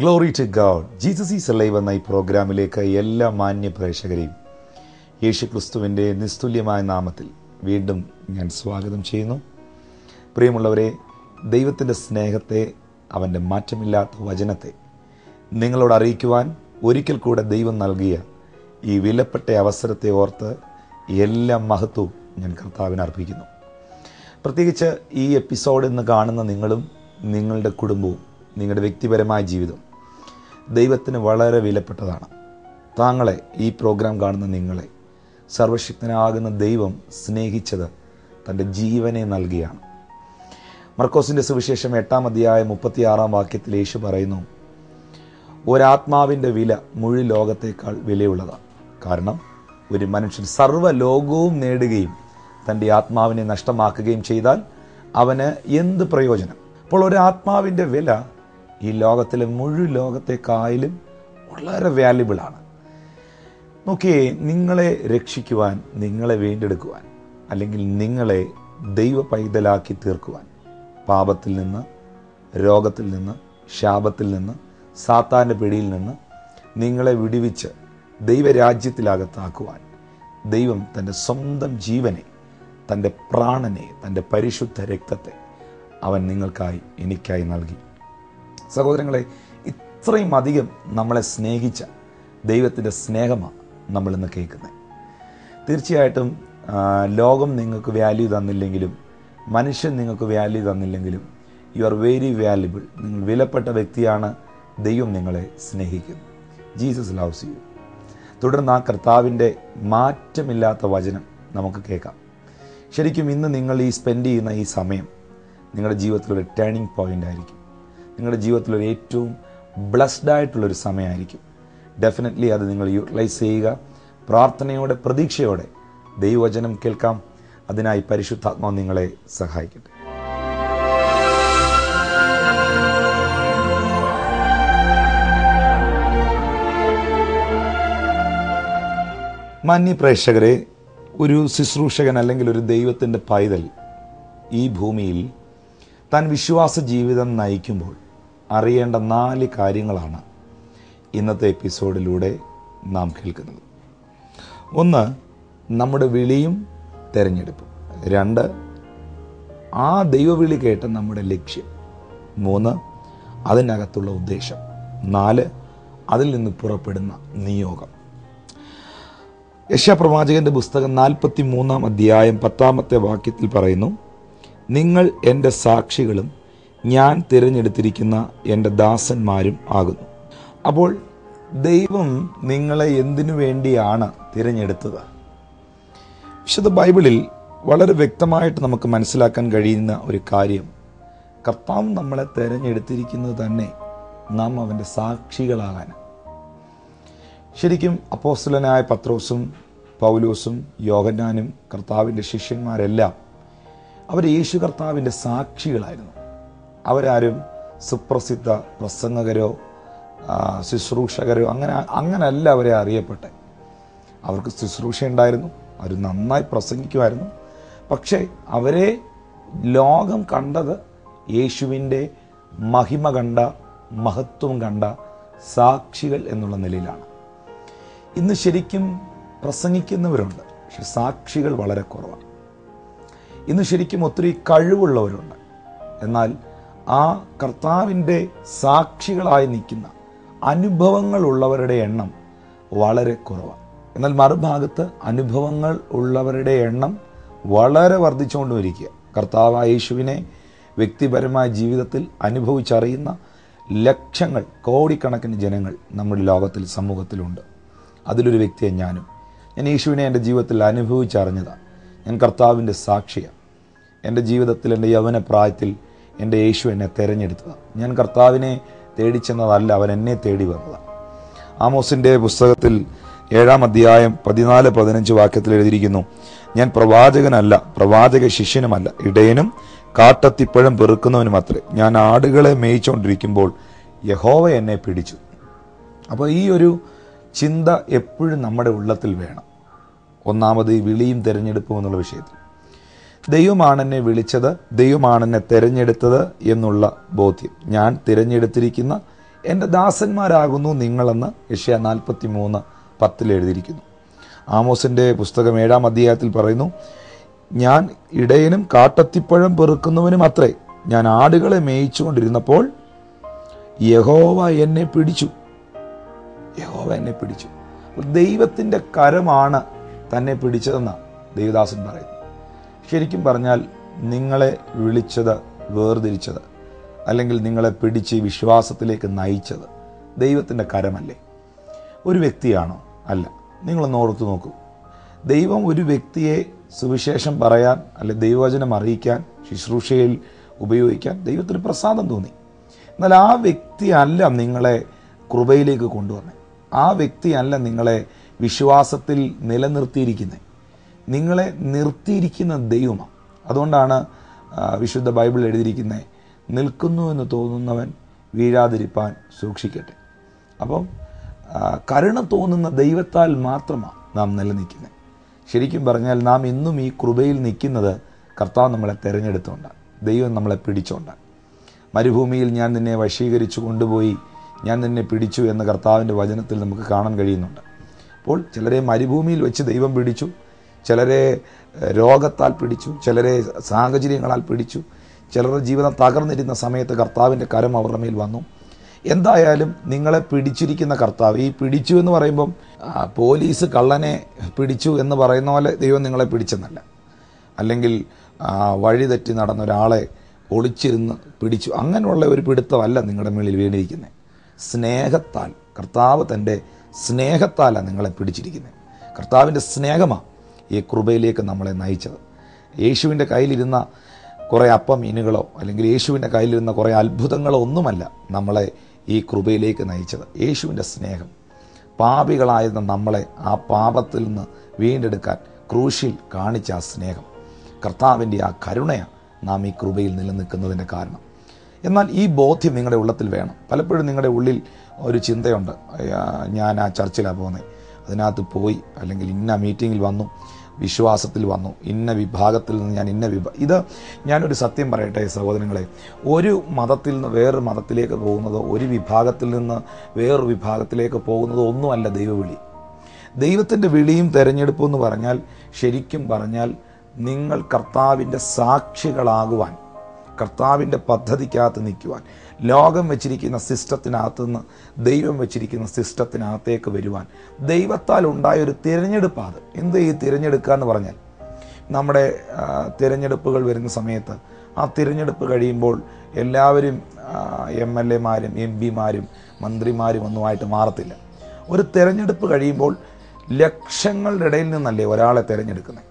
glory to God Jesus is live എന്ന ഈ പ്രോഗ്രാമിലേക്ക് എല്ലാ മാന്യ പ്രേക്ഷകരെയും യേശു ക്രിസ്തുവിൻ്റെ നിസ്തുല്യമായ നാമത്തിൽ വീണ്ടും ഞാൻ സ്വാഗതം ചെയ്യുന്നു പ്രിയമുള്ളവരെ ദൈവത്തിൻ്റെ സ്നേഹത്തെ അവൻ്റെ മാറ്റമില്ലാത്ത വചനത്തെ നിങ്ങളോട് അറിയിക്കുവാൻ ഒരിക്കൽ കൂടെ ദൈവം നൽകിയ ഈ വിലപ്പെട്ട അവസരത്തെ ഓർത്ത് എല്ലാ മഹത്വവും ഞാൻ കർത്താവിന് അർപ്പിക്കുന്നു പ്രത്യേകിച്ച് ഈ എപ്പിസോഡ് ഇന്ന് കാണുന്ന നിങ്ങളും നിങ്ങളുടെ കുടുംബവും നിങ്ങളുടെ വ്യക്തിപരമായ ജീവിതം ദൈവത്തിന് വളരെ വിലപ്പെട്ടതാണ് താങ്കളെ ഈ പ്രോഗ്രാം കാണുന്ന നിങ്ങളെ സർവശക്തനാകുന്ന ദൈവം സ്നേഹിച്ചത് തൻ്റെ ജീവനെ നൽകിയാണ് മർക്കോസിൻ്റെ സുവിശേഷം എട്ടാം അധ്യായം മുപ്പത്തിയാറാം വാക്യത്തിൽ യേശു പറയുന്നു ഒരാത്മാവിൻ്റെ വില മുഴു ലോകത്തേക്കാൾ വിലയുള്ളതാണ് കാരണം ഒരു മനുഷ്യൻ സർവ്വ ലോകവും നേടുകയും തൻ്റെ ആത്മാവിനെ നഷ്ടമാക്കുകയും ചെയ്താൽ അവന് എന്ത് പ്രയോജനം അപ്പോൾ ഒരു ആത്മാവിൻ്റെ വില ഈ ലോകത്തിലെ മുഴു ലോകത്തെക്കായാലും വളരെ വാല്യുബിളാണ് നോക്കിയേ നിങ്ങളെ രക്ഷിക്കുവാൻ നിങ്ങളെ വീണ്ടെടുക്കുവാൻ അല്ലെങ്കിൽ നിങ്ങളെ ദൈവ പൈതലാക്കി തീർക്കുവാൻ പാപത്തിൽ നിന്ന് രോഗത്തിൽ നിന്ന് ശാപത്തിൽ നിന്ന് സാത്താൻ്റെ പിടിയിൽ നിന്ന് നിങ്ങളെ വിടുവിച്ച് ദൈവരാജ്യത്തിലകത്താക്കുവാൻ ദൈവം തൻ്റെ സ്വന്തം ജീവനെ തൻ്റെ പ്രാണനെ തൻ്റെ പരിശുദ്ധ രക്തത്തെ അവൻ നിങ്ങൾക്കായി എനിക്കായി നൽകി സഹോദരങ്ങളെ ഇത്രയും അധികം നമ്മളെ സ്നേഹിച്ച ദൈവത്തിൻ്റെ സ്നേഹമാണ് നമ്മളിന്ന് കേൾക്കുന്നത് തീർച്ചയായിട്ടും ആ, ലോകം നിങ്ങൾക്ക് വാല്യൂ തന്നില്ലെങ്കിലും മനുഷ്യൻ നിങ്ങൾക്ക് വാല്യൂ തന്നില്ലെങ്കിലും യു ആർ വെരി വാല്യുബിൾ നിങ്ങൾ വിലപ്പെട്ട വ്യക്തിയാണ് ദൈവം നിങ്ങളെ സ്നേഹിക്കുന്നു ജീസസ് ലവ്സ് യു തുടർന്ന് ആ കർത്താവിൻ്റെ മാറ്റമില്ലാത്ത വചനം നമുക്ക് കേൾക്കാം ശരിക്കും ഇന്ന് നിങ്ങൾ ഈ സ്പെൻഡ് ചെയ്യുന്ന ഈ സമയം നിങ്ങളുടെ ജീവിതത്തിലൊരു ടേണിംഗ് പോയിന്റ് ആയിരിക്കും നിങ്ങളുടെ ജീവിതത്തിലൊരു ഏറ്റവും ബ്ലസ്ഡ് ആയിട്ടുള്ളൊരു സമയമായിരിക്കും ഡെഫിനറ്റ്ലി അത് നിങ്ങൾ യൂട്ടിലൈസ് ചെയ്യുക പ്രാർത്ഥനയോടെ പ്രതീക്ഷയോടെ ദൈവവചനം കേൾക്കാം അതിനായി പരിശുദ്ധാത്മാവ് നിങ്ങളെ സഹായിക്കട്ടെ മാന്യ പ്രേക്ഷകരെ ഒരു ശുശ്രൂഷകൻ അല്ലെങ്കിൽ ഒരു ദൈവത്തിൻ്റെ പൈതൽ ഈ ഭൂമിയിൽ താൻ വിശ്വാസ ജീവിതം നയിക്കുമ്പോൾ അറിയേണ്ട നാല് കാര്യങ്ങളാണ് ഇന്നത്തെ എപ്പിസോഡിലൂടെ നാം കേൾക്കുന്നത് ഒന്ന് നമ്മുടെ വിളിയും തെരഞ്ഞെടുപ്പും രണ്ട് ആ ദൈവവിളി കേട്ട നമ്മുടെ ലക്ഷ്യം മൂന്ന് അതിനകത്തുള്ള ഉദ്ദേശം നാല് അതിൽ നിന്ന് പുറപ്പെടുന്ന നിയോഗം യശാപ്രവാചകന്റെ പുസ്തകം നാൽപ്പത്തി മൂന്നാം അധ്യായം പത്താമത്തെ വാക്യത്തിൽ പറയുന്നു നിങ്ങൾ എൻ്റെ സാക്ഷികളും ഞാൻ തിരഞ്ഞെടുത്തിരിക്കുന്ന എൻ്റെ ദാസന്മാരും ആകുന്നു അപ്പോൾ ദൈവം നിങ്ങളെ എന്തിനു വേണ്ടിയാണ് തിരഞ്ഞെടുത്തത് വിശുദ്ധ ബൈബിളിൽ വളരെ വ്യക്തമായിട്ട് നമുക്ക് മനസ്സിലാക്കാൻ കഴിയുന്ന ഒരു കാര്യം കർത്താവ് നമ്മളെ തിരഞ്ഞെടുത്തിരിക്കുന്നത് തന്നെ നാം അവൻ്റെ സാക്ഷികളാകാൻ ശരിക്കും അപ്പോസ്തലനായ പത്രോസും പൗലോസും യോഹന്നാനും കർത്താവിൻ്റെ ശിഷ്യന്മാരെല്ലാം അവർ യേശു കർത്താവിൻ്റെ സാക്ഷികളായിരുന്നു അവരാരും സുപ്രസിദ്ധ പ്രസംഗകരോ ആ, ശുശ്രൂഷകരോ അങ്ങനെ അങ്ങനല്ല അവരെ അറിയപ്പെട്ടെ അവർക്ക് ശുശ്രൂഷ ഉണ്ടായിരുന്നു അവർ നന്നായി പ്രസംഗിക്കുമായിരുന്നു പക്ഷേ അവരെ ലോകം കണ്ടത് യേശുവിൻ്റെ മഹിമ കണ്ട മഹത്വം കണ്ട സാക്ഷികൾ എന്നുള്ള നിലയിലാണ് ഇന്ന് ശരിക്കും പ്രസംഗിക്കുന്നവരുണ്ട് പക്ഷെ സാക്ഷികൾ വളരെ കുറവാണ് ഇന്ന് ശരിക്കും ഒത്തിരി കഴിവുള്ളവരുണ്ട് എന്നാൽ ആ കർത്താവിൻ്റെ സാക്ഷികളായി നിൽക്കുന്ന അനുഭവങ്ങളുള്ളവരുടെ എണ്ണം വളരെ കുറവാണ് എന്നാൽ മറുഭാഗത്ത് അനുഭവങ്ങൾ ഉള്ളവരുടെ എണ്ണം വളരെ വർദ്ധിച്ചുകൊണ്ടുമിരിക്കുക കർത്താവായ യേശുവിനെ വ്യക്തിപരമായ ജീവിതത്തിൽ അനുഭവിച്ചറിയുന്ന ലക്ഷങ്ങൾ കോടിക്കണക്കിന് ജനങ്ങൾ നമ്മുടെ ലോകത്തിൽ സമൂഹത്തിലുണ്ട് അതിലൊരു വ്യക്തിയെ ഞാനും ഞാൻ യേശുവിനെ എൻ്റെ ജീവിതത്തിൽ അനുഭവിച്ചറിഞ്ഞതാണ് ഞാൻ കർത്താവിൻ്റെ സാക്ഷിയാണ് എൻ്റെ ജീവിതത്തിൽ എൻ്റെ യൗവന പ്രായത്തിൽ എൻ്റെ യേശു എന്നെ തിരഞ്ഞെടുത്തതാണ് ഞാൻ കർത്താവിനെ തേടിച്ചെന്നതല്ല അവൻ എന്നെ തേടി വന്നതാണ് ആമോസിൻ്റെ പുസ്തകത്തിൽ ഏഴാം അധ്യായം പതിനാല് പതിനഞ്ച് വാക്യത്തിൽ എഴുതിയിരിക്കുന്നു ഞാൻ പ്രവാചകനല്ല പ്രവാചക ശിഷ്യനുമല്ല ഇടയനും കാട്ടത്തിപ്പഴം പെറുക്കുന്നവനും അത്രേ ഞാൻ ആടുകളെ മേയിച്ചുകൊണ്ടിരിക്കുമ്പോൾ യഹോവ എന്നെ പിടിച്ചു അപ്പോൾ ഈ ഒരു ചിന്ത എപ്പോഴും നമ്മുടെ ഉള്ളത്തിൽ വേണം ഒന്നാമത് ഈ വിളിയും തിരഞ്ഞെടുപ്പും എന്നുള്ള വിഷയത്തിൽ ദൈവമാണ് എന്നെ വിളിച്ചത് ദൈവമാണ് എന്നെ തിരഞ്ഞെടുത്തത് എന്നുള്ള ബോധ്യം ഞാൻ തിരഞ്ഞെടുത്തിരിക്കുന്ന എൻ്റെ ദാസന്മാരാകുന്നു നിങ്ങളെന്ന് യഷ്യ നാൽപ്പത്തി മൂന്ന് പത്തിൽ എഴുതിയിരിക്കുന്നു ആമോസിൻ്റെ പുസ്തകം ഏഴാം അധ്യായത്തിൽ പറയുന്നു ഞാൻ ഇടയനും കാട്ടത്തിപ്പഴം പെറുക്കുന്നവനും അത്രേ ഞാൻ ആടുകളെ മേയിച്ചുകൊണ്ടിരുന്നപ്പോൾ യഹോവ എന്നെ പിടിച്ചു യഹോവ എന്നെ പിടിച്ചു അപ്പോൾ ദൈവത്തിൻ്റെ കരമാണ് തന്നെ പിടിച്ചതെന്നാണ് ദേവദാസൻ പറയുന്നത് ശരിക്കും പറഞ്ഞാൽ നിങ്ങളെ വിളിച്ചത് വേർതിരിച്ചത് അല്ലെങ്കിൽ നിങ്ങളെ പിടിച്ച് ഈ വിശ്വാസത്തിലേക്ക് നയിച്ചത് ദൈവത്തിൻ്റെ കരമല്ലേ ഒരു വ്യക്തിയാണോ അല്ല നിങ്ങളൊന്ന് ഓർത്തു നോക്കൂ ദൈവം ഒരു വ്യക്തിയെ സുവിശേഷം പറയാൻ അല്ലെ ദൈവവചനം അറിയിക്കാൻ ശുശ്രൂഷയിൽ ഉപയോഗിക്കാൻ ദൈവത്തിന് പ്രസാദം തോന്നി എന്നാൽ ആ വ്യക്തി അല്ല നിങ്ങളെ കൃപയിലേക്ക് കൊണ്ടുവന്നത് ആ വ്യക്തി അല്ല നിങ്ങളെ വിശ്വാസത്തിൽ നിലനിർത്തിയിരിക്കുന്നത് നിങ്ങളെ നിർത്തിയിരിക്കുന്ന ദൈവമാണ് അതുകൊണ്ടാണ് ആ, വിശുദ്ധ ബൈബിൾ എഴുതിയിരിക്കുന്നത് നിൽക്കുന്നു എന്ന് തോന്നുന്നവൻ വീഴാതിരിപ്പാൻ സൂക്ഷിക്കട്ടെ അപ്പം ആ, കരുണ തോന്നുന്ന ദൈവത്താൽ മാത്രമാണ് നാം നിലനിൽക്കുന്നത് ശരിക്കും പറഞ്ഞാൽ നാം ഇന്നും ഈ കൃപയിൽ നിൽക്കുന്നത് കർത്താവ് നമ്മളെ തിരഞ്ഞെടുത്തുകൊണ്ടാണ് ദൈവം നമ്മളെ പിടിച്ചുകൊണ്ടാണ് മരുഭൂമിയിൽ ഞാൻ നിന്നെ വശീകരിച്ചു കൊണ്ടുപോയി ഞാൻ നിന്നെ പിടിച്ചു എന്ന് കർത്താവിൻ്റെ വചനത്തിൽ നമുക്ക് കാണാൻ കഴിയുന്നുണ്ട് അപ്പോൾ ചിലരെ മരുഭൂമിയിൽ വെച്ച് ദൈവം പിടിച്ചു ചിലരെ ഏഹ്, രോഗത്താൽ പിടിച്ചു ചിലരെ സാഹചര്യങ്ങളാൽ പിടിച്ചു ചിലരുടെ ജീവിതം തകർന്നിരുന്ന സമയത്ത് കർത്താവിൻ്റെ കരം അവരുടെ മേൽ വന്നു എന്തായാലും നിങ്ങളെ പിടിച്ചിരിക്കുന്ന കർത്താവ് ഈ പിടിച്ചു എന്ന് പറയുമ്പം ആ, പോലീസ് കള്ളനെ പിടിച്ചു എന്ന് പറയുന്ന പോലെ ദൈവം നിങ്ങളെ പിടിച്ചെന്നല്ല അല്ലെങ്കിൽ ആ, വഴി തെറ്റി നടന്ന ഒരാളെ ഒളിച്ചിരുന്ന് പിടിച്ചു അങ്ങനെയുള്ള ഒരു പിടുത്തമല്ല നിങ്ങളുടെ മേളിൽ വീണിരിക്കുന്നത് സ്നേഹത്താൽ കർത്താവ് തൻ്റെ സ്നേഹത്താലാണ് നിങ്ങളെ പിടിച്ചിരിക്കുന്നത് കർത്താവിൻ്റെ സ്നേഹമാണ് ഈ കൃപയിലേക്ക് നമ്മളെ നയിച്ചത് യേശുവിൻ്റെ കയ്യിലിരുന്ന കുറേ അപ്പം മീനുകളോ അല്ലെങ്കിൽ യേശുവിൻ്റെ കയ്യിലിരുന്ന കുറേ അത്ഭുതങ്ങളോ ഒന്നുമല്ല നമ്മളെ ഈ കൃപയിലേക്ക് നയിച്ചത് യേശുവിൻ്റെ സ്നേഹം പാപികളായിരുന്ന നമ്മളെ ആ പാപത്തിൽ നിന്ന് വീണ്ടെടുക്കാൻ ക്രൂശിൽ കാണിച്ച ആ സ്നേഹം കർത്താവിൻ്റെ ആ കരുണയാണ് നാം ഈ കൃപയിൽ നിലനിൽക്കുന്നതിൻ്റെ കാരണം എന്നാൽ ഈ ബോധ്യം നിങ്ങളുടെ ഉള്ളത്തിൽ വേണം പലപ്പോഴും നിങ്ങളുടെ ഉള്ളിൽ ഒരു ചിന്തയുണ്ട് ആ, ഞാൻ ആ ചർച്ചിലാണ് പോകുന്നത് അതിനകത്ത് പോയി അല്ലെങ്കിൽ ഇന്ന മീറ്റിങ്ങിൽ വന്നു വിശ്വാസത്തിൽ വന്നു ഇന്ന വിഭാഗത്തിൽ നിന്ന് ഞാൻ ഇന്ന വിഭാ ഇത് ഞാനൊരു സത്യം പറയട്ടെ സഹോദരങ്ങളെ ഒരു മതത്തിൽ നിന്ന് വേറൊരു മതത്തിലേക്ക് പോകുന്നതോ ഒരു വിഭാഗത്തിൽ നിന്ന് വേറൊരു വിഭാഗത്തിലേക്ക് പോകുന്നതോ ഒന്നുമല്ല ദൈവവിളി ദൈവത്തിൻ്റെ വിളിയും തെരഞ്ഞെടുപ്പും എന്ന് പറഞ്ഞാൽ ശരിക്കും പറഞ്ഞാൽ നിങ്ങൾ കർത്താവിൻ്റെ സാക്ഷികളാകുവാൻ കർത്താവിൻ്റെ പദ്ധതിക്കകത്ത് നിൽക്കുവാൻ ലോകം വെച്ചിരിക്കുന്ന സിസ്റ്റത്തിനകത്ത് നിന്ന് ദൈവം വെച്ചിരിക്കുന്ന സിസ്റ്റത്തിനകത്തേക്ക് വരുവാൻ ദൈവത്താൽ ഉണ്ടായ ഒരു തിരഞ്ഞെടുപ്പാണ് അത് എന്ത് ഈ തിരഞ്ഞെടുക്കുക എന്ന് പറഞ്ഞാൽ നമ്മുടെ ആ, തിരഞ്ഞെടുപ്പുകൾ വരുന്ന സമയത്ത് ആ തിരഞ്ഞെടുപ്പ് കഴിയുമ്പോൾ എല്ലാവരും എം എൽ എമാരും എം പിമാരും മന്ത്രിമാരും ഒന്നുമായിട്ട് മാറത്തില്ല ഒരു തിരഞ്ഞെടുപ്പ് കഴിയുമ്പോൾ ലക്ഷങ്ങളുടെ ഇടയിൽ നിന്നല്ലേ ഒരാളെ തിരഞ്ഞെടുക്കുന്നത്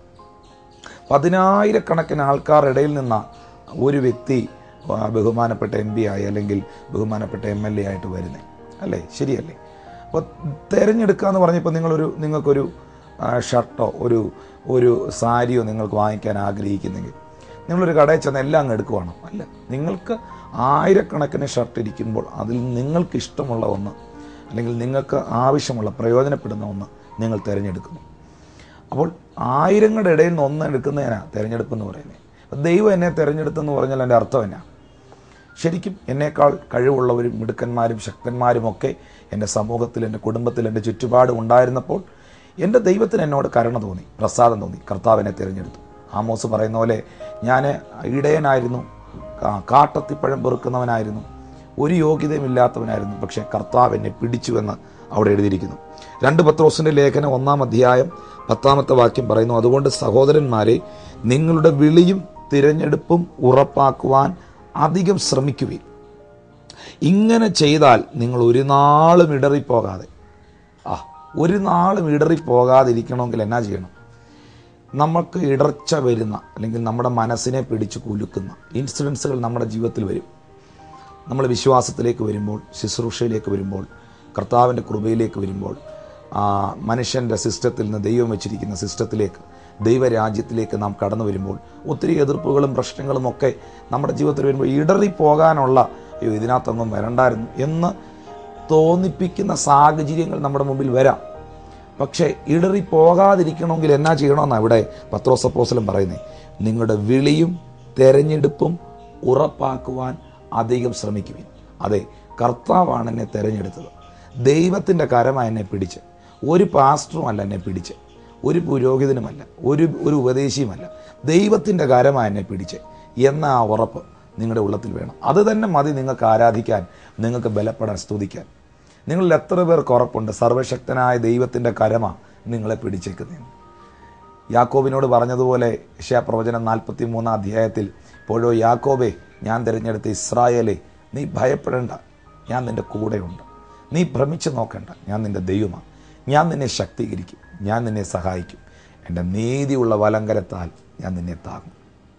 പതിനായിരക്കണക്കിന് ആൾക്കാരുടെ ഇടയിൽ നിന്നാണ് ഒരു വ്യക്തി ആ, ബഹുമാനപ്പെട്ട എം പി ആയി അല്ലെങ്കിൽ ബഹുമാനപ്പെട്ട എം എൽ എ ആയിട്ട് വരുന്നത് അല്ലേ ശരിയല്ലേ അപ്പോൾ തിരഞ്ഞെടുക്കുക എന്ന് പറഞ്ഞപ്പോൾ നിങ്ങളൊരു നിങ്ങൾക്കൊരു ആ, ഷർട്ടോ ഒരു ഒരു സാരിയോ നിങ്ങൾക്ക് വാങ്ങിക്കാൻ ആഗ്രഹിക്കുന്നെങ്കിൽ നിങ്ങളൊരു കടയിൽ ചെന്ന് എല്ലാം അങ്ങ് എടുക്കുവാണോ അല്ല നിങ്ങൾക്ക് ആയിരക്കണക്കിന് ഷർട്ട് ഇരിക്കുമ്പോൾ അതിൽ നിങ്ങൾക്ക് ഇഷ്ടമുള്ള ഒന്ന് അല്ലെങ്കിൽ നിങ്ങൾക്ക് ആവശ്യമുള്ള പ്രയോജനപ്പെടുന്ന ഒന്ന് നിങ്ങൾ തിരഞ്ഞെടുക്കുന്നു അപ്പോൾ ആയിരങ്ങളുടെ ഇടയിൽ നിന്ന് ഒന്ന് എടുക്കുന്നതിനാണ് തിരഞ്ഞെടുപ്പ് എന്ന് പറയുന്നത് അപ്പോൾ ദൈവം എന്നെ തിരഞ്ഞെടുത്തെന്ന് പറഞ്ഞാൽ എൻ്റെ അർത്ഥം എന്നാ ശരിക്കും എന്നേക്കാൾ കഴിവുള്ളവരും മിടുക്കന്മാരും ശക്തന്മാരും ഒക്കെ എൻ്റെ സമൂഹത്തിൽ എൻ്റെ കുടുംബത്തിൽ എൻ്റെ ചുറ്റുപാടും ഉണ്ടായിരുന്നപ്പോൾ എൻ്റെ ദൈവത്തിന് എന്നോട് കരുണ തോന്നി പ്രസാദം തോന്നി കർത്താവ് എന്നെ തിരഞ്ഞെടുത്തു ആമോസ് പറയുന്ന പോലെ ഞാൻ ഇടയനായിരുന്നു കാ- കാട്ടത്തിപ്പഴം പെറുക്കുന്നവനായിരുന്നു ഒരു യോഗ്യതയും ഇല്ലാത്തവനായിരുന്നു പക്ഷേ കർത്താവ് എന്നെ പിടിച്ചുവെന്ന് അവിടെ എഴുതിയിരിക്കുന്നു രണ്ട് പത്രോസിൻ്റെ ലേഖനം ഒന്നാം അധ്യായം പത്താമത്തെ വാക്യം പറയുന്നു അതുകൊണ്ട് സഹോദരന്മാരെ നിങ്ങളുടെ വിളിയും തിരഞ്ഞെടുപ്പും ഉറപ്പാക്കുവാൻ അധികം ശ്രമിക്കുവിൻ ഇങ്ങനെ ചെയ്താൽ നിങ്ങൾ ഒരു നാളും ഇടറിപ്പോകാതെ ആ ഒരു നാളും ഇടറിപ്പോകാതിരിക്കണമെങ്കിൽ എന്നാ ചെയ്യണം നമുക്ക് ഇടർച്ച വരുന്ന അല്ലെങ്കിൽ നമ്മുടെ മനസ്സിനെ പിടിച്ച് കുലുക്കുന്ന ഇൻസിഡൻസുകൾ നമ്മുടെ ജീവിതത്തിൽ വരും നമ്മൾ വിശ്വാസത്തിലേക്ക് വരുമ്പോൾ ശുശ്രൂഷയിലേക്ക് വരുമ്പോൾ കർത്താവിൻ്റെ കൃപയിലേക്ക് വരുമ്പോൾ ആ മനുഷ്യൻ്റെ സിസ്റ്റത്തിൽ നിന്ന് ദൈവം വെച്ചിരിക്കുന്ന സിസ്റ്റത്തിലേക്ക് ദൈവരാജ്യത്തിലേക്ക് നാം കടന്നു വരുമ്പോൾ ഒത്തിരി എതിർപ്പുകളും പ്രശ്നങ്ങളും ഒക്കെ നമ്മുടെ ജീവിതത്തിൽ വരുമ്പോൾ ഇടറിപ്പോകാനുള്ള അയ്യോ ഇതിനകത്തൊന്നും വരണ്ടായിരുന്നു എന്ന് തോന്നിപ്പിക്കുന്ന സാഹചര്യങ്ങൾ നമ്മുടെ മുമ്പിൽ വരാം പക്ഷേ ഇടറി പോകാതിരിക്കണമെങ്കിൽ എന്നാ ചെയ്യണമെന്നാണ് ഇവിടെ പത്രോസപ്പോസലം പറയുന്നത് നിങ്ങളുടെ വിളിയും തെരഞ്ഞെടുപ്പും ഉറപ്പാക്കുവാൻ അധികം ശ്രമിക്കുവിൻ അതെ കർത്താവാണ് എന്നെ തിരഞ്ഞെടുത്തത് ദൈവത്തിൻ്റെ കരമാണ് എന്നെ പിടിച്ച് ഒരു പാസ്റ്ററും അല്ല എന്നെ പിടിച്ച് ഒരു പുരോഹിതനുമല്ല ഒരു ഒരു ഉപദേശിയുമല്ല ദൈവത്തിൻ്റെ കരമാണ് എന്നെ പിടിച്ച് എന്ന ആ ഉറപ്പ് നിങ്ങളുടെ ഉള്ളത്തിൽ വേണം അത് തന്നെ മതി നിങ്ങൾക്ക് ആരാധിക്കാൻ നിങ്ങൾക്ക് ബലപ്പെടാൻ സ്തുതിക്കാൻ നിങ്ങളിൽ എത്ര പേർക്ക് ഉറപ്പുണ്ട് സർവശക്തനായ ദൈവത്തിൻ്റെ കരമ നിങ്ങളെ പിടിച്ചേക്കുന്നതെന്ന് യാക്കോബിനോട് പറഞ്ഞതുപോലെ പ്രവചനം നാൽപ്പത്തി മൂന്നാം അധ്യായത്തിൽ ഇപ്പോഴോ യാക്കോബെ ഞാൻ തിരഞ്ഞെടുത്ത ഇസ്രായേലെ നീ ഭയപ്പെടേണ്ട ഞാൻ നിന്റെ കൂടെയുണ്ട് നീ ഭ്രമിച്ചു നോക്കണ്ട ഞാൻ നിന്റെ ദൈവമാണ് ഞാൻ നിന്നെ ശക്തീകരിക്കും ഞാൻ നിന്നെ സഹായിക്കും എൻ്റെ നീതിയുള്ള വലങ്കരത്താൽ ഞാൻ നിന്നെ താങ്ങും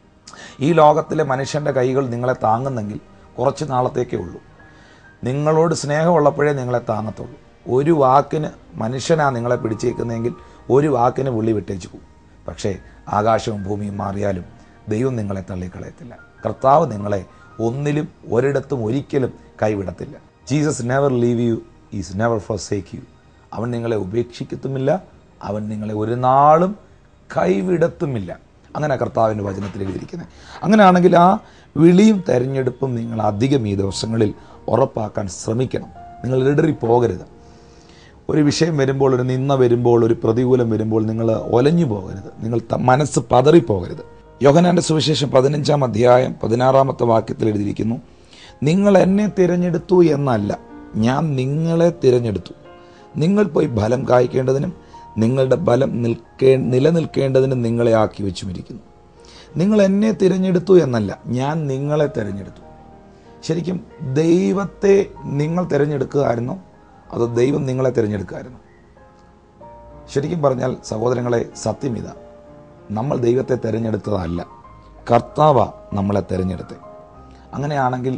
ഈ ലോകത്തിലെ മനുഷ്യൻ്റെ കൈകൾ നിങ്ങളെ താങ്ങുന്നെങ്കിൽ കുറച്ച് നാളത്തേക്കേ ഉള്ളൂ നിങ്ങളോട് സ്നേഹമുള്ളപ്പോഴേ നിങ്ങളെ താങ്ങത്തുള്ളൂ ഒരു വാക്കിന് മനുഷ്യനാ നിങ്ങളെ പിടിച്ചേക്കുന്നതെങ്കിൽ ഒരു വാക്കിന് പുള്ളി വിട്ടേച്ചു പോകും പക്ഷേ ആകാശവും ഭൂമിയും മാറിയാലും ദൈവം നിങ്ങളെ തള്ളിക്കളയത്തില്ല കർത്താവ് നിങ്ങളെ ഒന്നിലും ഒരിടത്തും ഒരിക്കലും കൈവിടത്തില്ല Jesus never leave you is never forsake you അവൻ നിങ്ങളെ ഉപേക്ഷിക്കത്തുമില്ല അവൻ നിങ്ങളെ ഒരു നാളും കൈവിടത്തുമില്ല അങ്ങനെ കർത്താവിൻ്റെ വചനത്തിൽ എഴുതിയിരിക്കുന്നത് അങ്ങനെയാണെങ്കിൽ ആ വിളിയും തെരഞ്ഞെടുപ്പും നിങ്ങൾ അധികം ഈ ദിവസങ്ങളിൽ ഉറപ്പാക്കാൻ ശ്രമിക്കണം നിങ്ങൾ ഇടറി പോകരുത് ഒരു വിഷയം വരുമ്പോൾ ഒരു നിന്ന വരുമ്പോൾ ഒരു പ്രതികൂലം വരുമ്പോൾ നിങ്ങൾ ഒലഞ്ഞു പോകരുത് നിങ്ങൾ ത- മനസ്സ് പതറിപ്പോകരുത് യോഹനാന്റെ സുവിശേഷം പതിനഞ്ചാം അധ്യായം പതിനാറാമത്തെ വാക്യത്തിൽ എഴുതിയിരിക്കുന്നു നിങ്ങൾ എന്നെ തിരഞ്ഞെടുത്തു എന്നല്ല ഞാൻ നിങ്ങളെ തിരഞ്ഞെടുത്തു നിങ്ങൾ പോയി ഫലം കായ്ക്കേണ്ടതിനും നിങ്ങളുടെ ബലം നിൽക്കേ നിലനിൽക്കേണ്ടതിനും നിങ്ങളെ ആക്കി വെച്ചുമിരിക്കുന്നു നിങ്ങൾ എന്നെ തിരഞ്ഞെടുത്തു എന്നല്ല ഞാൻ നിങ്ങളെ തിരഞ്ഞെടുത്തു ശരിക്കും ദൈവത്തെ നിങ്ങൾ തിരഞ്ഞെടുക്കുകയായിരുന്നോ അതോ ദൈവം നിങ്ങളെ തിരഞ്ഞെടുക്കുകയായിരുന്നു ശരിക്കും പറഞ്ഞാൽ സഹോദരങ്ങളെ സത്യം ഇതാ നമ്മൾ ദൈവത്തെ തിരഞ്ഞെടുത്തതല്ല കർത്താവ നമ്മളെ തിരഞ്ഞെടുത്തത് അങ്ങനെയാണെങ്കിൽ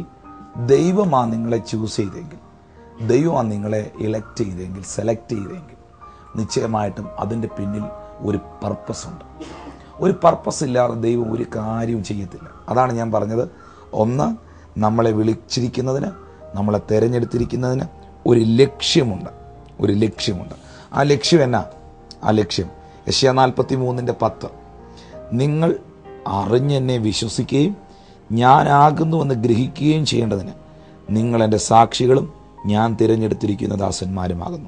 ദൈവമാ നിങ്ങളെ ചൂസ് ചെയ്തെങ്കിൽ ദൈവമാ നിങ്ങളെ ഇലക്ട് ചെയ്തെങ്കിൽ സെലക്ട് ചെയ്തെങ്കിൽ നിശ്ചയമായിട്ടും അതിൻ്റെ പിന്നിൽ ഒരു പർപ്പസ് ഉണ്ട് ഒരു പർപ്പസ് ഇല്ലാതെ ദൈവം ഒരു കാര്യവും ചെയ്യത്തില്ല അതാണ് ഞാൻ പറഞ്ഞത് ഒന്ന് നമ്മളെ വിളിച്ചിരിക്കുന്നതിന് നമ്മളെ തിരഞ്ഞെടുത്തിരിക്കുന്നതിന് ഒരു ലക്ഷ്യമുണ്ട് ഒരു ലക്ഷ്യമുണ്ട് ആ ലക്ഷ്യം എന്നാ ആ ലക്ഷ്യം യശ്യ നാൽപ്പത്തി മൂന്നിൻ്റെ പത്ത് നിങ്ങൾ അറിഞ്ഞെന്നെ വിശ്വസിക്കുകയും ഞാനാകുന്നുവെന്ന് ഗ്രഹിക്കുകയും ചെയ്യേണ്ടതിന് നിങ്ങൾ എൻ്റെ സാക്ഷികളും ഞാൻ തിരഞ്ഞെടുത്തിരിക്കുന്ന ദാസന്മാരുമാകുന്നു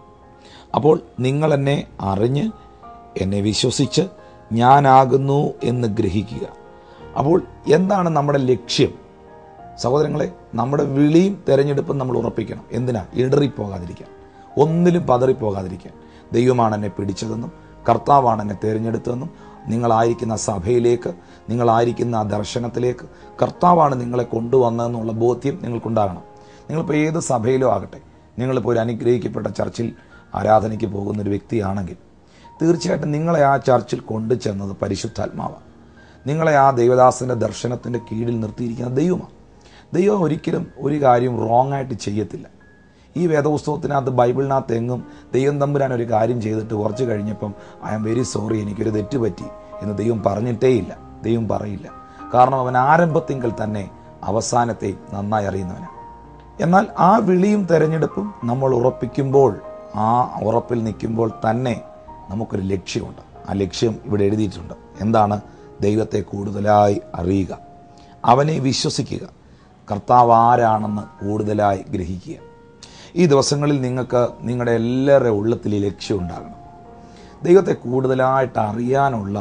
അപ്പോൾ നിങ്ങൾ എന്നെ അറിഞ്ഞ് എന്നെ വിശ്വസിച്ച് ഞാനാകുന്നു എന്ന് ഗ്രഹിക്കുക അപ്പോൾ എന്താണ് നമ്മുടെ ലക്ഷ്യം സഹോദരങ്ങളെ നമ്മുടെ വിളിയും തെരഞ്ഞെടുപ്പും നമ്മൾ ഉറപ്പിക്കണം എന്തിനാ ഇടറിപ്പോകാതിരിക്കാൻ ഒന്നിലും പതറിപ്പോകാതിരിക്കാൻ ദൈവമാണ് എന്നെ പിടിച്ചതെന്നും കർത്താവാണ് എന്നെ തിരഞ്ഞെടുത്തതെന്നും നിങ്ങളായിരിക്കുന്ന സഭയിലേക്ക് നിങ്ങളായിരിക്കുന്ന ആ ദർശനത്തിലേക്ക് കർത്താവാണ് നിങ്ങളെ കൊണ്ടുവന്നതെന്നുള്ള ബോധ്യം നിങ്ങൾക്കുണ്ടാകണം നിങ്ങളിപ്പോൾ ഏത് സഭയിലോ ആകട്ടെ നിങ്ങളിപ്പോൾ ഒരു അനുഗ്രഹിക്കപ്പെട്ട ചർച്ചിൽ ആരാധനയ്ക്ക് പോകുന്ന ഒരു വ്യക്തിയാണെങ്കിൽ തീർച്ചയായിട്ടും നിങ്ങളെ ആ ചർച്ചിൽ കൊണ്ടു ചെന്നത് പരിശുദ്ധാത്മാവാണ് നിങ്ങളെ ആ ദൈവദാസന്റെ ദർശനത്തിന്റെ കീഴിൽ നിർത്തിയിരിക്കുന്ന ദൈവമാണ് ദൈവം ഒരിക്കലും ഒരു കാര്യം റോങ് ആയിട്ട് ചെയ്യത്തില്ല ഈ വേദപുസ്തകത്തിനകത്ത് ബൈബിളിനകത്ത് എങ്ങും ദൈവം തമ്പുരാൻ ഒരു കാര്യം ചെയ്തിട്ട് കുറച്ച് കഴിഞ്ഞപ്പം ഐ ആം വെരി സോറി എനിക്കൊരു തെറ്റ് പറ്റി എന്ന് ദൈവം പറഞ്ഞിട്ടേയില്ല ദൈവം പറയില്ല കാരണം അവൻ ആരംഭത്തിങ്കൽ തന്നെ അവസാനത്തെ നന്നായി അറിയുന്നവനാണ് എന്നാൽ ആ വിളിയും തെരഞ്ഞെടുപ്പും നമ്മൾ ഉറപ്പിക്കുമ്പോൾ ആ ഉറപ്പിൽ നിൽക്കുമ്പോൾ തന്നെ നമുക്കൊരു ലക്ഷ്യമുണ്ട് ആ ലക്ഷ്യം ഇവിടെ എഴുതിയിട്ടുണ്ട് എന്താണ് ദൈവത്തെ കൂടുതലായി അറിയുക അവനെ വിശ്വസിക്കുക കർത്താവ് ആരാണെന്ന് കൂടുതലായി ഗ്രഹിക്കുക ഈ ദിവസങ്ങളിൽ നിങ്ങൾക്ക് നിങ്ങളുടെ എല്ലാവരുടെ ഉള്ളത്തിൽ ഈ ലക്ഷ്യം ഉണ്ടാകണം ദൈവത്തെ കൂടുതലായിട്ട് അറിയാനുള്ള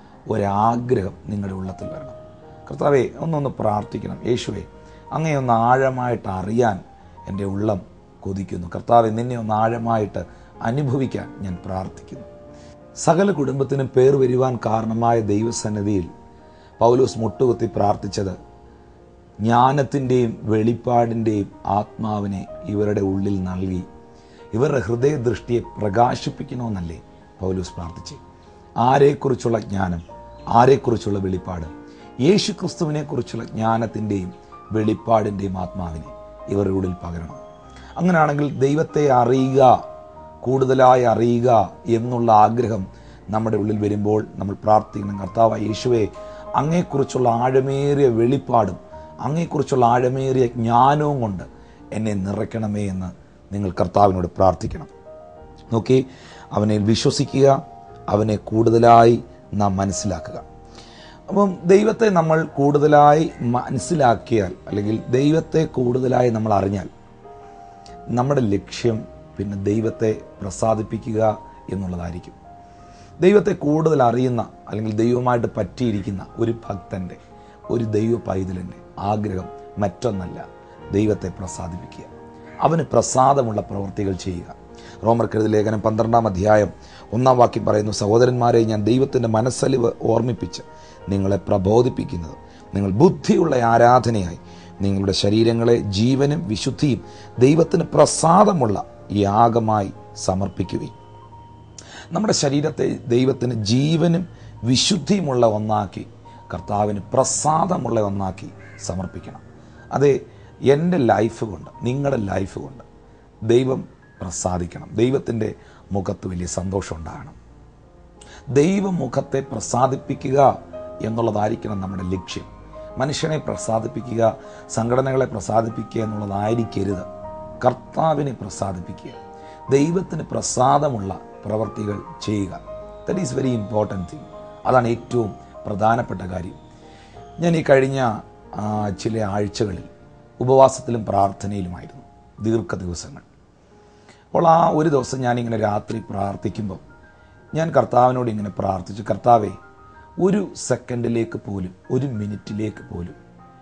ഒരാഗ്രഹം നിങ്ങളുടെ ഉള്ളത്തിൽ വരണം കർത്താവെ ഒന്നൊന്ന് പ്രാർത്ഥിക്കണം യേശുവെ അങ്ങേ ഒന്ന് ആഴമായിട്ട് അറിയാൻ എൻ്റെ ഉള്ളം കൊതിക്കുന്നു കർത്താവെ നിന്നെ ഒന്ന് ആഴമായിട്ട് അനുഭവിക്കാൻ ഞാൻ പ്രാർത്ഥിക്കുന്നു സകല കുടുംബത്തിനും പേർ വരുവാൻ കാരണമായ ദൈവസന്നിധിയിൽ പൗലോസ് മുട്ടുകുത്തി പ്രാർത്ഥിച്ചത് ജ്ഞാനത്തിൻ്റെയും വെളിപ്പാടിൻ്റെയും ആത്മാവിനെ ഇവരുടെ ഉള്ളിൽ നൽകി ഇവരുടെ ഹൃദയദൃഷ്ടിയെ പ്രകാശിപ്പിക്കണമെന്നല്ലേ പൗലൂസ് പ്രാർത്ഥിച്ച് ആരെക്കുറിച്ചുള്ള ജ്ഞാനം ആരെക്കുറിച്ചുള്ള വെളിപ്പാട് യേശു ക്രിസ്തുവിനെക്കുറിച്ചുള്ള ജ്ഞാനത്തിൻ്റെയും വെളിപ്പാടിൻ്റെയും ആത്മാവിനെ ഇവരുടെ ഉള്ളിൽ പകരണം അങ്ങനെയാണെങ്കിൽ ദൈവത്തെ അറിയുക കൂടുതലായി അറിയുക എന്നുള്ള ആഗ്രഹം നമ്മുടെ ഉള്ളിൽ വരുമ്പോൾ നമ്മൾ പ്രാർത്ഥിക്കണം കർത്താവ് യേശുവെ അങ്ങയെക്കുറിച്ചുള്ള ആഴമേറിയ വെളിപ്പാടും അങ്ങയെക്കുറിച്ചുള്ള ആഴമേറിയ ജ്ഞാനവും കൊണ്ട് എന്നെ നിറയ്ക്കണമേ എന്ന് നിങ്ങൾ കർത്താവിനോട് പ്രാർത്ഥിക്കണം നോക്കി അവനെ വിശ്വസിക്കുക അവനെ കൂടുതലായി നാം മനസ്സിലാക്കുക അപ്പം ദൈവത്തെ നമ്മൾ കൂടുതലായി മനസ്സിലാക്കിയാൽ അല്ലെങ്കിൽ ദൈവത്തെ കൂടുതലായി നമ്മൾ അറിഞ്ഞാൽ നമ്മുടെ ലക്ഷ്യം പിന്നെ ദൈവത്തെ പ്രസാദിപ്പിക്കുക എന്നുള്ളതായിരിക്കും ദൈവത്തെ കൂടുതൽ അറിയുന്ന അല്ലെങ്കിൽ ദൈവമായിട്ട് പറ്റിയിരിക്കുന്ന ഒരു ഭക്തൻ്റെ ഒരു ദൈവ പൈതലിൻ്റെ ആഗ്രഹം മറ്റൊന്നല്ല ദൈവത്തെ പ്രസാദിപ്പിക്കുക അവന് പ്രസാദമുള്ള പ്രവൃത്തികൾ ചെയ്യുക റോമർക്കെഴുതി ലേഖനം പന്ത്രണ്ടാം അധ്യായം ഒന്നാം വാക്യം പറയുന്നു സഹോദരന്മാരെ ഞാൻ ദൈവത്തിൻ്റെ മനസ്സലിവ് ഓർമ്മിപ്പിച്ച് നിങ്ങളെ പ്രബോധിപ്പിക്കുന്നത് നിങ്ങൾ ബുദ്ധിയുള്ള ആരാധനയായി നിങ്ങളുടെ ശരീരങ്ങളെ ജീവനും വിശുദ്ധിയും ദൈവത്തിന് പ്രസാദമുള്ള യാഗമായി സമർപ്പിക്കുകയും നമ്മുടെ ശരീരത്തെ ദൈവത്തിന് ജീവനും വിശുദ്ധിയുമുള്ള ഒന്നാക്കി കർത്താവിന് പ്രസാദമുള്ള ഒന്നാക്കി സമർപ്പിക്കണം അതെ എൻ്റെ ലൈഫ് കൊണ്ട് നിങ്ങളുടെ ലൈഫ് കൊണ്ട് ദൈവം പ്രസാദിക്കണം ദൈവത്തിൻ്റെ മുഖത്ത് വലിയ സന്തോഷം ഉണ്ടാകണം ദൈവമുഖത്തെ പ്രസാദിപ്പിക്കുക എന്നുള്ളതായിരിക്കണം നമ്മുടെ ലക്ഷ്യം മനുഷ്യനെ പ്രസാദിപ്പിക്കുക സംഘടനകളെ പ്രസാദിപ്പിക്കുക എന്നുള്ളതായിരിക്കരുത് കർത്താവിനെ പ്രസാദിപ്പിക്കുക ദൈവത്തിന് പ്രസാദമുള്ള പ്രവർത്തികൾ ചെയ്യുക that is very important thing അതാണ് ഏറ്റവും പ്രധാനപ്പെട്ട കാര്യം ഞാൻ ഈ കഴിഞ്ഞ ആ, ചില ആഴ്ചകളിൽ ഉപവാസത്തിലും പ്രാർത്ഥനയിലുമായിരുന്നു ദീർഘ ദിവസങ്ങൾ അപ്പോൾ ആ ഒരു ദിവസം ഞാനിങ്ങനെ രാത്രി പ്രാർത്ഥിക്കുമ്പോൾ ഞാൻ കർത്താവിനോട് ഇങ്ങനെ പ്രാർത്ഥിച്ചു കർത്താവെ ഒരു സെക്കൻഡിലേക്ക് പോലും ഒരു മിനിറ്റിലേക്ക് പോലും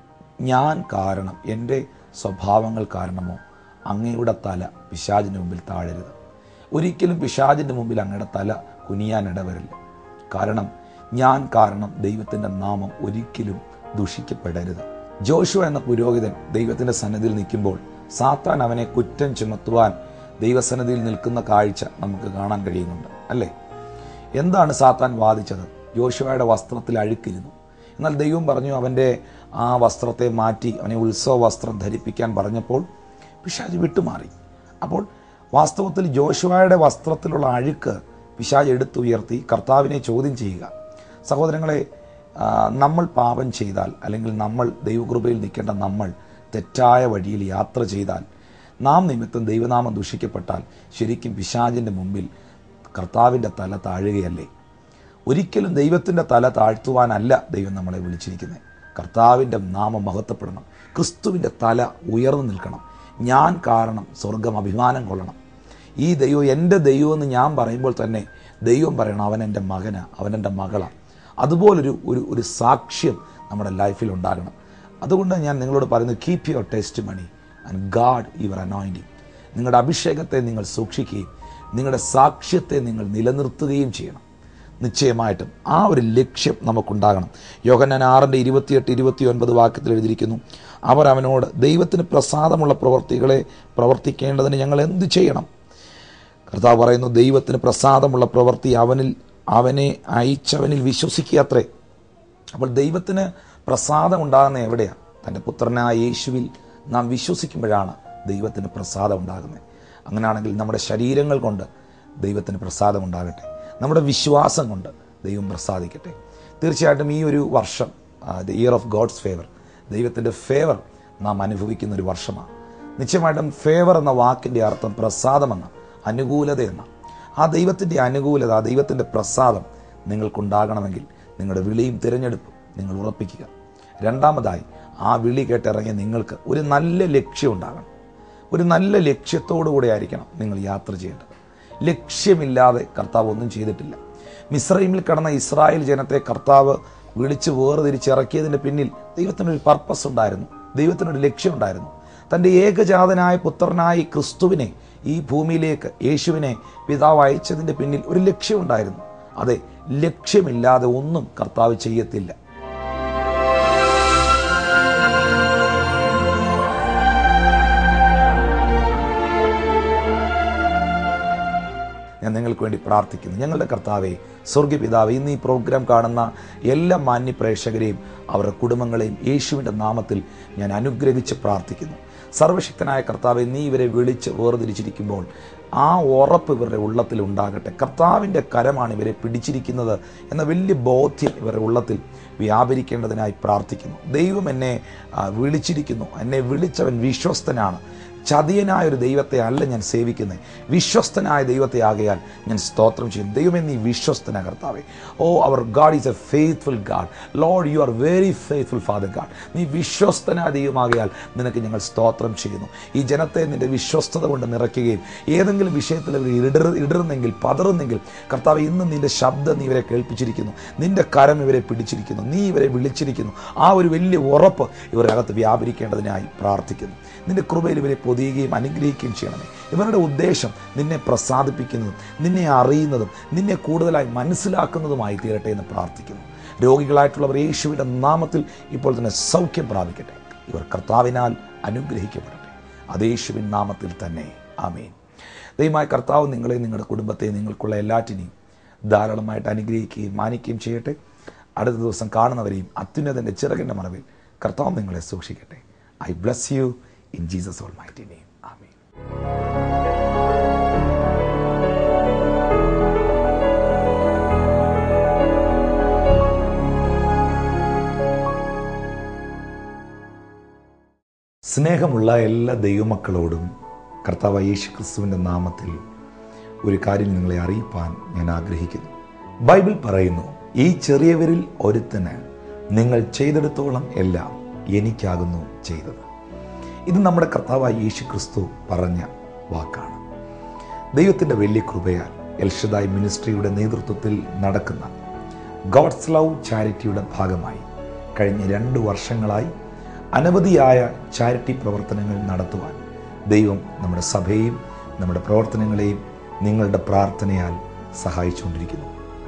ഞാൻ കാരണം എൻ്റെ സ്വഭാവങ്ങൾ കാരണമോ അങ്ങയുടെ തല പിശാചിൻ്റെ മുമ്പിൽ താഴരുത് ഒരിക്കലും പിശാചിൻ്റെ മുമ്പിൽ അങ്ങയുടെ തല കുനിയാൻ ഇടവരില്ല കാരണം ഞാൻ കാരണം ദൈവത്തിൻ്റെ നാമം ഒരിക്കലും ദുഷിക്കപ്പെടരുത് ജോഷുവ എന്ന പുരോഹിതൻ ദൈവത്തിൻ്റെ സന്നിധിയിൽ നിൽക്കുമ്പോൾ സാത്താൻ അവനെ കുറ്റം ചുമത്തുവാൻ ദൈവസന്നിധിയിൽ നിൽക്കുന്ന കാഴ്ച നമുക്ക് കാണാൻ കഴിയുന്നുണ്ട് അല്ലേ എന്താണ് സാത്താൻ വാദിച്ചത് ജോഷുവയുടെ വസ്ത്രത്തിൽ അഴുക്കിരുന്നു എന്നാൽ ദൈവം പറഞ്ഞു അവൻ്റെ ആ വസ്ത്രത്തെ മാറ്റി അവനെ ഉത്സവ വസ്ത്രം ധരിപ്പിക്കാൻ പറഞ്ഞപ്പോൾ പിശാജ് വിട്ടുമാറി അപ്പോൾ വാസ്തവത്തിൽ ജോഷുവയുടെ വസ്ത്രത്തിലുള്ള അഴുക്ക് പിശാജ് എടുത്തുയർത്തി കർത്താവിനെ ചോദ്യം ചെയ്യുക സഹോദരങ്ങളെ ആ, നമ്മൾ പാപം ചെയ്താൽ അല്ലെങ്കിൽ നമ്മൾ ദൈവകൃപയിൽ നിൽക്കേണ്ട നമ്മൾ തെറ്റായ വഴിയിൽ യാത്ര ചെയ്താൽ നാം നിമിത്തം ദൈവനാമം ദുഷിക്കപ്പെട്ടാൽ ശരിക്കും പിശാചിൻ്റെ മുമ്പിൽ കർത്താവിൻ്റെ തല താഴുകയല്ലേ ഒരിക്കലും ദൈവത്തിൻ്റെ തല താഴ്ത്തുവാനല്ല ദൈവം നമ്മളെ വിളിച്ചിരിക്കുന്നത് കർത്താവിൻ്റെ നാമം മഹത്വപ്പെടണം ക്രിസ്തുവിൻ്റെ തല ഉയർന്നു നിൽക്കണം ഞാൻ കാരണം സ്വർഗം അഭിമാനം കൊള്ളണം ഈ ദൈവം എൻ്റെ ദൈവം എന്ന് ഞാൻ പറയുമ്പോൾ തന്നെ ദൈവം പറയണം അവൻ എൻ്റെ മകനാ അവൻ എൻ്റെ മകളാണ് അതുപോലൊരു ഒരു ഒരു സാക്ഷ്യം നമ്മുടെ ലൈഫിൽ ഉണ്ടാകണം അതുകൊണ്ട് ഞാൻ നിങ്ങളോട് പറയുന്നത് keep your testimony and guard your anointing നിങ്ങളുടെ അഭിഷേകത്തെ നിങ്ങൾ സൂക്ഷിക്കുകയും നിങ്ങളുടെ സാക്ഷ്യത്തെ നിങ്ങൾ നിലനിർത്തുകയും ചെയ്യണം നിശ്ചയമായിട്ടും ആ ഒരു ലക്ഷ്യം നമുക്കുണ്ടാകണം യോഹന്നാൻ ആറിൻ്റെ ഇരുപത്തിയെട്ട് ഇരുപത്തി ഒൻപത് വാക്യത്തിൽ എഴുതിയിരിക്കുന്നു അവർ അവനോട് ദൈവത്തിന് പ്രസാദമുള്ള പ്രവർത്തികളെ പ്രവർത്തിക്കേണ്ടതിന് ഞങ്ങൾ എന്ത് ചെയ്യണം കർത്താവ് പറയുന്നു ദൈവത്തിന് പ്രസാദമുള്ള പ്രവൃത്തി അവനിൽ അവനെ അയച്ചവനിൽ വിശ്വസിക്കുക അത്രേ അപ്പോൾ ദൈവത്തിന് പ്രസാദം ഉണ്ടാകുന്ന എവിടെയാണ് തൻ്റെ പുത്രനായ യേശുവിൽ നാം വിശ്വസിക്കുമ്പോഴാണ് ദൈവത്തിന് പ്രസാദം ഉണ്ടാകുന്നത് അങ്ങനെയാണെങ്കിൽ നമ്മുടെ ശരീരങ്ങൾ കൊണ്ട് ദൈവത്തിന് പ്രസാദം ഉണ്ടാകട്ടെ നമ്മുടെ വിശ്വാസം കൊണ്ട് ദൈവം പ്രസാദിക്കട്ടെ തീർച്ചയായിട്ടും ഈ ഒരു വർഷം the year of God's favour ദൈവത്തിൻ്റെ ഫേവർ നാം അനുഭവിക്കുന്ന ഒരു വർഷമാണ് നിശ്ചയമായിട്ടും ഫേവർ എന്ന വാക്കിൻ്റെ അർത്ഥം പ്രസാദമെന്ന അനുകൂലത എന്ന ആ ദൈവത്തിൻ്റെ അനുകൂലത ആ ദൈവത്തിൻ്റെ പ്രസാദം നിങ്ങൾക്കുണ്ടാകണമെങ്കിൽ നിങ്ങളുടെ വിളിയും തിരഞ്ഞെടുപ്പും നിങ്ങൾ ഉറപ്പിക്കുക രണ്ടാമതായി ആ വിളി കേട്ടിറങ്ങിയ നിങ്ങൾക്ക് ഒരു നല്ല ലക്ഷ്യം ഉണ്ടാകണം ഒരു നല്ല ലക്ഷ്യത്തോടു കൂടെ ആയിരിക്കണം നിങ്ങൾ യാത്ര ചെയ്യേണ്ടത് ലക്ഷ്യമില്ലാതെ കർത്താവ് ഒന്നും ചെയ്തിട്ടില്ല മിസ്രൈമിൽ കടന്ന ഇസ്രായേൽ ജനത്തെ കർത്താവ് വിളിച്ച് വേർതിരിച്ചിറക്കിയതിൻ്റെ പിന്നിൽ ദൈവത്തിനൊരു പർപ്പസ് ഉണ്ടായിരുന്നു ദൈവത്തിനൊരു ലക്ഷ്യമുണ്ടായിരുന്നു തൻ്റെ ഏകജാതനായ പുത്രനായ ക്രിസ്തുവിനെ ഈ ഭൂമിയിലേക്ക് യേശുവിനെ പിതാവ് അയച്ചതിൻ്റെ പിന്നിൽ ഒരു ലക്ഷ്യമുണ്ടായിരുന്നു അതെ ലക്ഷ്യമില്ലാതെ ഒന്നും കർത്താവ് ചെയ്യത്തില്ല ഞാൻ നിങ്ങൾക്ക് വേണ്ടി പ്രാർത്ഥിക്കുന്നു ഞങ്ങളുടെ കർത്താവെ സ്വർഗീയ പിതാവ് ഇന്ന് ഈ പ്രോഗ്രാം കാണുന്ന എല്ലാ മാന്യ പ്രേക്ഷകരെയും അവരുടെ കുടുംബങ്ങളെയും യേശുവിൻ്റെ നാമത്തിൽ ഞാൻ അനുഗ്രഹിച്ച് പ്രാർത്ഥിക്കുന്നു സർവശക്തനായ കർത്താവെ നീ ഇവരെ വിളിച്ച് വേർതിരിച്ചിരിക്കുമ്പോൾ ആ ഉറപ്പ് ഇവരുടെ ഉള്ളത്തിൽ ഉണ്ടാകട്ടെ കർത്താവിൻ്റെ കരമാണ് ഇവരെ പിടിച്ചിരിക്കുന്നത് എന്ന വലിയ ബോധ്യം ഇവരുടെ ഉള്ളത്തിൽ വ്യാപരിക്കേണ്ടതിനായി പ്രാർത്ഥിക്കുന്നു ദൈവം എന്നെ ആ, വിളിച്ചിരിക്കുന്നു എന്നെ വിളിച്ചവൻ വിശ്വസ്തനാണ് ചതിയനായ ഒരു ദൈവത്തെ അല്ല ഞാൻ സേവിക്കുന്നത് വിശ്വസ്തനായ ദൈവത്തെ ആകയാൽ ഞാൻ സ്തോത്രം ചെയ്യും ദൈവമേ നീ വിശ്വസ്തന കർത്താവേ oh our God is a faithful God Lord you are very faithful father God നീ വിശ്വസ്തനായ ദൈവമാകയാൽ നിനക്ക് ഞങ്ങൾ സ്തോത്രം ചെയ്യുന്നു ഈ ജനത്തെ നിന്റെ വിശ്വസ്തത കൊണ്ട് നിറയ്ക്കുകയും ഏതെങ്കിലും വിഷയത്തിൽ ഇവർ ഇടർ ഇടറുന്നെങ്കിൽ പതറുന്നെങ്കിൽ കർത്താവ് ഇന്ന് നിന്റെ ശബ്ദം നീ ഇവരെ കേൾപ്പിച്ചിരിക്കുന്നു നിന്റെ കരം ഇവരെ പിടിച്ചിരിക്കുന്നു നീ ഇവരെ വിളിച്ചിരിക്കുന്നു ആ ഒരു വലിയ ഉറപ്പ് ഇവരുടെ അകത്ത് വ്യാപരിക്കേണ്ടതിനായി പ്രാർത്ഥിക്കുന്നു നിന്റെ കൃപയിൽ ഇവരെ പൊതിയുകയും അനുഗ്രഹിക്കുകയും ചെയ്യണമേ ഇവരുടെ ഉദ്ദേശം നിന്നെ പ്രസാദിപ്പിക്കുന്നതും നിന്നെ അറിയുന്നതും നിന്നെ കൂടുതലായി മനസ്സിലാക്കുന്നതുമായി തീരട്ടെ എന്ന് പ്രാർത്ഥിക്കുന്നു രോഗികളായിട്ടുള്ളവർ യേശുവിൻ്റെ നാമത്തിൽ ഇപ്പോൾ തന്നെ സൗഖ്യം പ്രാപിക്കട്ടെ ഇവർ കർത്താവിനാൽ അനുഗ്രഹിക്കപ്പെടട്ടെ അത് യേശുവിൻ നാമത്തിൽ തന്നെ ആമേൻ ദൈവമായ കർത്താവ് നിങ്ങളെ നിങ്ങളുടെ കുടുംബത്തെ നിങ്ങൾക്കുള്ള എല്ലാറ്റിനെയും ധാരാളമായിട്ട് അനുഗ്രഹിക്കുകയും മാനിക്കുകയും ചെയ്യട്ടെ അടുത്ത ദിവസം കാണുന്നവരെയും അത്യുന്നതൻ്റെ ചിറകിൻ്റെ മറവിൽ കർത്താവ് നിങ്ങളെ സൂക്ഷിക്കട്ടെ I bless you in Jesus almighty name amen സ്നേഹമുള്ള എല്ലാ ദൈവമക്കളോടും കർത്താവ് യേശു ക്രിസ്തുവിൻ്റെ നാമത്തിൽ ഒരു കാര്യം നിങ്ങളെ അറിയിപ്പാൻ ഞാൻ ആഗ്രഹിക്കുന്നു ബൈബിൾ പറയുന്നു ഈ ചെറിയവരിൽ ഒരുത്തന് നിങ്ങൾ ചെയ്തെടുത്തോളം എല്ലാം എനിക്കാകുന്നു ചെയ്തത് ഇത് നമ്മുടെ കർത്താവായ യേശു ക്രിസ്തു പറഞ്ഞ വാക്കാണ് ദൈവത്തിൻ്റെ വലിയ കൃപയാൽ എൽഷദായ് മിനിസ്ട്രിയുടെ നേതൃത്വത്തിൽ നടക്കുന്ന ഗോഡ്സ് ലവ് ചാരിറ്റിയുടെ ഭാഗമായി കഴിഞ്ഞ രണ്ട് വർഷങ്ങളായി അനവധിയായ ചാരിറ്റി പ്രവർത്തനങ്ങൾ നടത്തുവാൻ ദൈവം നമ്മുടെ സഭയെയും നമ്മുടെ പ്രവർത്തനങ്ങളെയും നിങ്ങളുടെ പ്രാർത്ഥനയാൽ സഹായിച്ചുകൊണ്ടിരിക്കുന്നു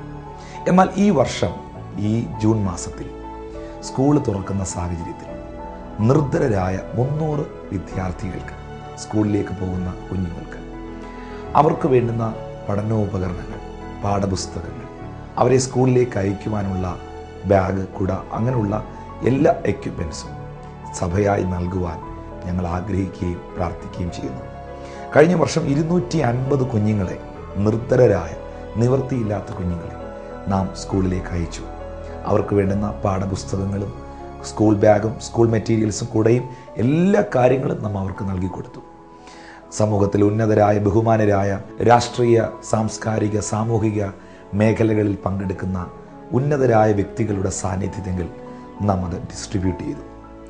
എന്നാൽ ഈ വർഷം ഈ ജൂൺ മാസത്തിൽ സ്കൂൾ തുറക്കുന്ന സാഹചര്യത്തിൽ നിർദ്ധരരായ മുന്നൂറ് വിദ്യാർത്ഥികൾക്ക് സ്കൂളിലേക്ക് പോകുന്ന കുഞ്ഞുങ്ങൾക്ക് അവർക്ക് വേണ്ടുന്ന പഠനോപകരണങ്ങൾ പാഠപുസ്തകങ്ങൾ അവരെ സ്കൂളിലേക്ക് അയക്കുവാനുള്ള ബാഗ് കുട അങ്ങനെയുള്ള എല്ലാ എക്യുപ്മെൻസും സഭയായി നൽകുവാൻ ഞങ്ങൾ ആഗ്രഹിക്കുകയും പ്രാർത്ഥിക്കുകയും ചെയ്യുന്നു കഴിഞ്ഞ വർഷം ഇരുന്നൂറ്റി അൻപത് കുഞ്ഞുങ്ങളെ നിർത്തരരായ നിവൃത്തിയില്ലാത്ത കുഞ്ഞുങ്ങളെ നാം സ്കൂളിലേക്ക് അയച്ചു അവർക്ക് വേണ്ടുന്ന പാഠപുസ്തകങ്ങളും സ്കൂൾ ബാഗും സ്കൂൾ മെറ്റീരിയൽസും കൂടെയും എല്ലാ കാര്യങ്ങളും നാം അവർക്ക് നൽകി കൊടുത്തു സമൂഹത്തിൽ ഉന്നതരായ ബഹുമാനരായ രാഷ്ട്രീയ സാംസ്കാരിക സാമൂഹിക മേഖലകളിൽ പങ്കെടുക്കുന്ന ഉന്നതരായ വ്യക്തികളുടെ സാന്നിധ്യത്തിൽ നാം അത് ഡിസ്ട്രിബ്യൂട്ട് ചെയ്തു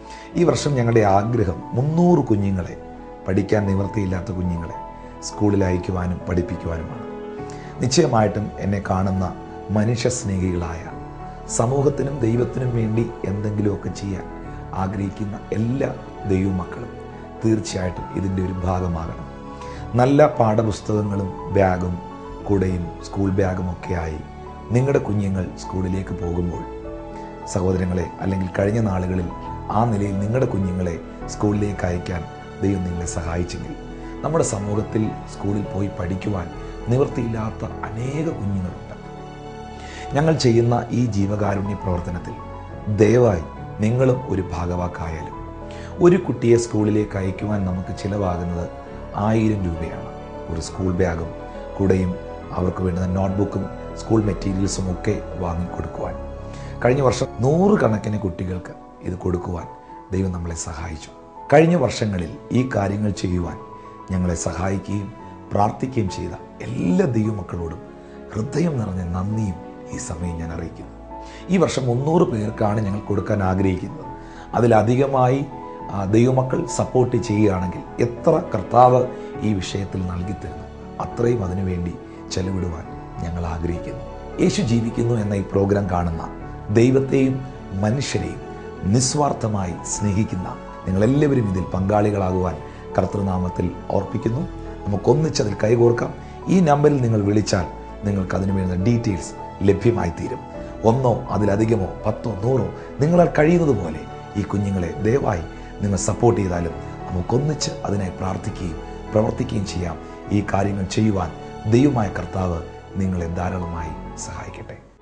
ഈ വർഷം ഞങ്ങളുടെ ആഗ്രഹം മുന്നൂറ് കുഞ്ഞുങ്ങളെ പഠിക്കാൻ നിവൃത്തിയില്ലാത്ത കുഞ്ഞുങ്ങളെ സ്കൂളിൽ അയക്കുവാനും പഠിപ്പിക്കുവാനുമാണ് നിശ്ചയമായിട്ടും എന്നെ കാണുന്ന മനുഷ്യ സ്നേഹികളായ സമൂഹത്തിനും ദൈവത്തിനും വേണ്ടി എന്തെങ്കിലുമൊക്കെ ചെയ്യാൻ ആഗ്രഹിക്കുന്ന എല്ലാ ദൈവമക്കളും തീർച്ചയായിട്ടും ഇതിൻ്റെ ഒരു ഭാഗമാകണം നല്ല പാഠപുസ്തകങ്ങളും ബാഗും കുടയും സ്കൂൾ ബാഗും ഒക്കെയായി നിങ്ങളുടെ കുഞ്ഞുങ്ങൾ സ്കൂളിലേക്ക് പോകുമ്പോൾ സഹോദരങ്ങളെ അല്ലെങ്കിൽ കഴിഞ്ഞ നാളുകളിൽ ആ നിലയിൽ നിങ്ങളുടെ കുഞ്ഞുങ്ങളെ സ്കൂളിലേക്ക് അയക്കാൻ ദൈവം നിങ്ങളെ സഹായിച്ചെങ്കിൽ നമ്മുടെ സമൂഹത്തിൽ സ്കൂളിൽ പോയി പഠിക്കുവാൻ നിവൃത്തിയില്ലാത്ത അനേക കുഞ്ഞുങ്ങളുണ്ട് ഞങ്ങൾ ചെയ്യുന്ന ഈ ജീവകാരുണ്യ പ്രവർത്തനത്തിൽ ദയവായി നിങ്ങളും ഒരു ഭാഗവാക്കായാലും ഒരു കുട്ടിയെ സ്കൂളിലേക്ക് അയക്കുവാൻ നമുക്ക് ചിലവാകുന്നത് ആയിരം രൂപയാണ് ഒരു സ്കൂൾ ബാഗും കുടയും അവർക്ക് വേണ്ടുന്ന നോട്ട്ബുക്കും സ്കൂൾ മെറ്റീരിയൽസും ഒക്കെ വാങ്ങിക്കൊടുക്കുവാൻ കഴിഞ്ഞ വർഷം നൂറുകണക്കിന് കുട്ടികൾക്ക് ഇത് കൊടുക്കുവാൻ ദൈവം നമ്മളെ സഹായിച്ചു കഴിഞ്ഞ വർഷങ്ങളിൽ ഈ കാര്യങ്ങൾ ചെയ്യുവാൻ ഞങ്ങളെ സഹായിക്കുകയും പ്രാർത്ഥിക്കുകയും ചെയ്ത എല്ലാ ദൈവമക്കളോടും ഹൃദയം നിറഞ്ഞ നന്ദിയും ഈ സമയം ഞാൻ അറിയിക്കുന്നു ഈ വർഷം മുന്നൂറ് പേർക്കാണ് ഞങ്ങൾ കൊടുക്കാൻ ആഗ്രഹിക്കുന്നത് അതിലധികമായി ആ, ദൈവമക്കൾ സപ്പോർട്ട് ചെയ്യുകയാണെങ്കിൽ എത്ര കർത്താവ് ഈ വിഷയത്തിൽ നൽകി തരുന്നു അത്രയും അതിനുവേണ്ടി ചെലവിടുവാൻ ഞങ്ങൾ ആഗ്രഹിക്കുന്നു യേശു ജീവിക്കുന്നു എന്ന ഈ പ്രോഗ്രാം കാണുന്ന ദൈവത്തെയും മനുഷ്യരെയും നിസ്വാർത്ഥമായി സ്നേഹിക്കുന്ന നിങ്ങളെല്ലാവരും ഇതിൽ പങ്കാളികളാകുവാൻ കർത്തൃനാമത്തിൽ ഓർപ്പിക്കുന്നു നമുക്കൊന്നിച്ചതിൽ കൈകോർക്കാം ഈ നമ്പറിൽ നിങ്ങൾ വിളിച്ചാൽ നിങ്ങൾക്ക് അതിനു വേണ്ട ഡീറ്റെയിൽസ് ലഭ്യമായി തീരും ഒന്നോ അതിലധികമോ പത്തോ നൂറോ നിങ്ങളാൽ കഴിയുന്നത് പോലെ ഈ കുഞ്ഞുങ്ങളെ ദയവായി നിങ്ങൾ സപ്പോർട്ട് ചെയ്താലും നമുക്കൊന്നിച്ച് അതിനായി പ്രാർത്ഥിക്കുകയും പ്രവർത്തിക്കുകയും ചെയ്യാം ഈ കാര്യങ്ങൾ ചെയ്യുവാൻ ദൈവമായ കർത്താവ് നിങ്ങളെ ധാരാളമായി സഹായിക്കട്ടെ